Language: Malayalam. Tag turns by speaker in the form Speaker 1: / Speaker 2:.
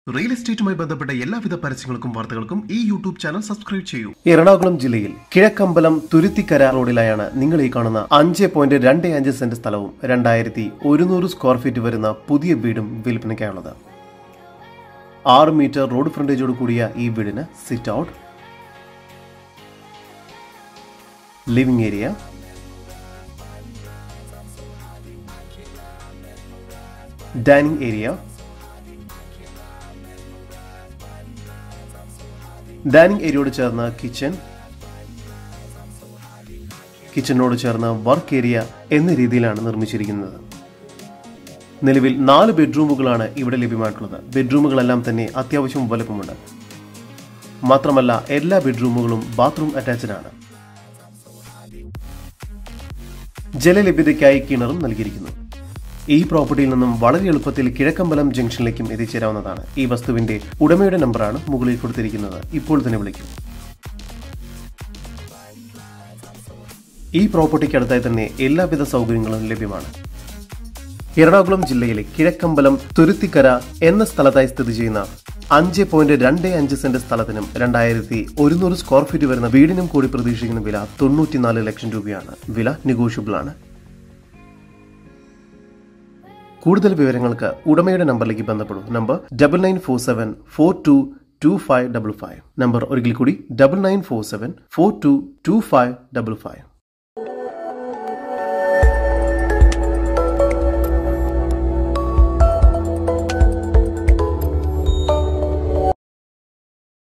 Speaker 1: റിയൽ എസ്റ്റേറ്റുമായി ബന്ധപ്പെട്ട എല്ലാവിധ പരസ്യങ്ങൾക്കും വാർത്തകൾക്കും ഈ യൂട്യൂബ് ചാനൽ സബ്സ്ക്രൈബ് ചെയ്യൂ
Speaker 2: എറണാകുളം ജില്ലയിൽ കിഴക്കമ്പലം തുരുത്തിക്കര റോഡിലായാണ് നിങ്ങൾ ഈ കാണുന്ന അഞ്ച് പോയിന്റ് രണ്ട് അഞ്ച് സെന്റ് സ്ഥലവും രണ്ടായിരത്തി ഒരുന്നൂറ് സ്ക്വയർ ഫീറ്റ് വരുന്ന പുതിയ വീടും വിൽപ്പനയ്ക്കായുള്ളത് ആറ് മീറ്റർ റോഡ് ഫ്രണ്ടേജോട് കൂടിയ ഈ വീടിന് sit out living area dining area dining ഏരിയയോട് ചേർന്ന് കിച്ചൺ കിച്ചണിനോട് ചേർന്ന് വർക്ക് ഏരിയ എന്ന രീതിയിലാണ് നിർമ്മിച്ചിരിക്കുന്നത് നിലവിൽ നാല് ബെഡ്റൂമുകളാണ് ഇവിടെ ലഭ്യമായിട്ടുള്ളത് ബെഡ്റൂമുകളെല്ലാം തന്നെ അത്യാവശ്യം വലുപ്പമുണ്ട് മാത്രമല്ല എല്ലാ ബെഡ്റൂമുകളും ബാത്റൂം അറ്റാച്ച്ഡ് ആണ് ജലലഭ്യതയ്ക്കായി കിണറും നൽകിയിരിക്കുന്നു ഈ പ്രോപ്പർട്ടിയിൽ നിന്നും വളരെ എളുപ്പത്തിൽ കിഴക്കമ്പലം ജംഗ്ഷനിലേക്കും എത്തിച്ചേരാവുന്നതാണ് ഈ വസ്തുവിന്റെ ഉടമയുടെ നമ്പറാണ് മുകളിൽ കൊടുത്തിരിക്കുന്നത് ഇപ്പോൾ തന്നെ വിളിക്കും ഈ പ്രോപ്പർട്ടിക്ക് അടുത്തായി തന്നെ എല്ലാവിധ സൗകര്യങ്ങളും ലഭ്യമാണ് എറണാകുളം ജില്ലയിലെ കിഴക്കമ്പലം തുരുത്തിക്കര എന്ന സ്ഥലത്തായി സ്ഥിതി ചെയ്യുന്ന അഞ്ച് പോയിന്റ് രണ്ട് അഞ്ച് സെന്റ് സ്ഥലത്തിനും രണ്ടായിരത്തി ഒരുന്നൂറ് സ്ക്വയർ ഫീറ്റ് വരുന്ന വീടിനും കൂടി പ്രതീക്ഷിക്കുന്ന വില തൊണ്ണൂറ്റിനാല് ലക്ഷം രൂപയാണ് വില നെഗോഷ്യബിൾ ആണ് കൂടുതൽ വിവരങ്ങൾക്ക് ഉടമയുടെ നമ്പറിലേക്ക് ബന്ധപ്പെടൂ number double nine four seven four two two five double five number ഒരിക്കൽ കൂടി double nine four seven four two two five double five